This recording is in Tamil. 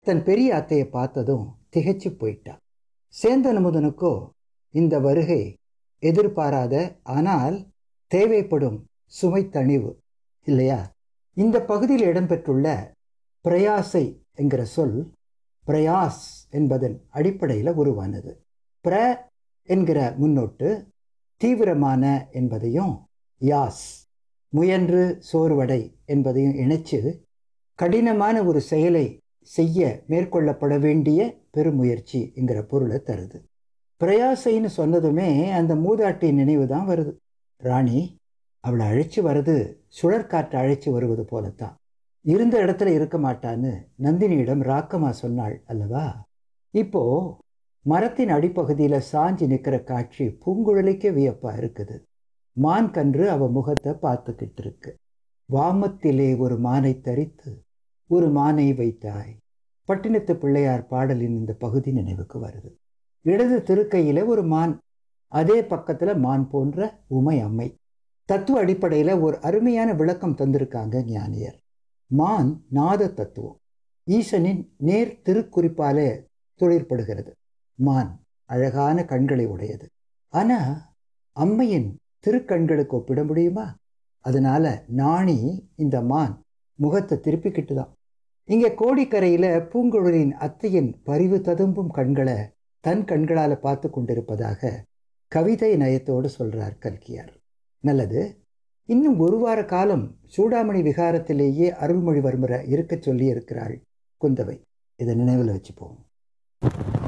தன் பெரிய அத்தையை பார்த்ததும் திகைச்சு போயிட்டா சேந்தன் அமுதனுக்கோ இந்த வருகை எதிர்பாராத ஆனால் தேவைப்படும் சுமை தணிவு இல்லையா இந்த பகுதியில் இடம்பெற்றுள்ள பிரயாசை என்கிற சொல் பிரயாஸ் என்பதன் அடிப்படையில் உருவானது பிர என்கிற முன்னோட்டு தீவிரமான என்பதையும் யாஸ் முயன்று சோர்வடை என்பதையும் இணைச்சு கடினமான ஒரு செயலை செய்ய மேற்கொள்ளப்பட வேண்டிய பெருமுயற்சி என்கிற பொருளை தருது பிரயாசைன்னு சொன்னதுமே அந்த மூதாட்டி நினைவு தான் வருது ராணி அவளை அழைச்சி வருது சுழற்காற்று அழைச்சி வருவது போலத்தான் இருந்த இடத்துல இருக்க மாட்டான்னு நந்தினியிடம் ராக்கமா சொன்னாள் அல்லவா இப்போ மரத்தின் அடிப்பகுதியில் சாஞ்சி நிற்கிற காட்சி பூங்குழலிக்கே வியப்பா இருக்குது மான் கன்று அவ முகத்தை பார்த்துக்கிட்டு இருக்கு வாமத்திலே ஒரு மானை தரித்து ஒரு மானை வைத்தாய் பட்டினத்து பிள்ளையார் பாடலின் இந்த பகுதி நினைவுக்கு வருது இடது திருக்கையில ஒரு மான் அதே பக்கத்துல மான் போன்ற உமை அம்மை தத்துவ அடிப்படையில் ஒரு அருமையான விளக்கம் தந்திருக்காங்க ஞானியர் மான் நாத தத்துவம் ஈசனின் நேர் திருக்குறிப்பாலே தொழிற்படுகிறது மான் அழகான கண்களை உடையது ஆனா அம்மையின் திருக்கண்களுக்கு ஒப்பிட முடியுமா அதனால நாணி இந்த மான் முகத்தை திருப்பிக்கிட்டு தான் இங்க கோடிக்கரையில பூங்குழலின் அத்தையின் பரிவு ததும்பும் கண்களை தன் கண்களால பார்த்து கொண்டிருப்பதாக கவிதை நயத்தோடு சொல்றார் கல்கியார் நல்லது இன்னும் ஒரு வார காலம் சூடாமணி விகாரத்திலேயே அருள்மொழிவர்மரை இருக்கச் சொல்லி இருக்கிறாள் குந்தவை இதை நினைவில் வச்சுப்போம்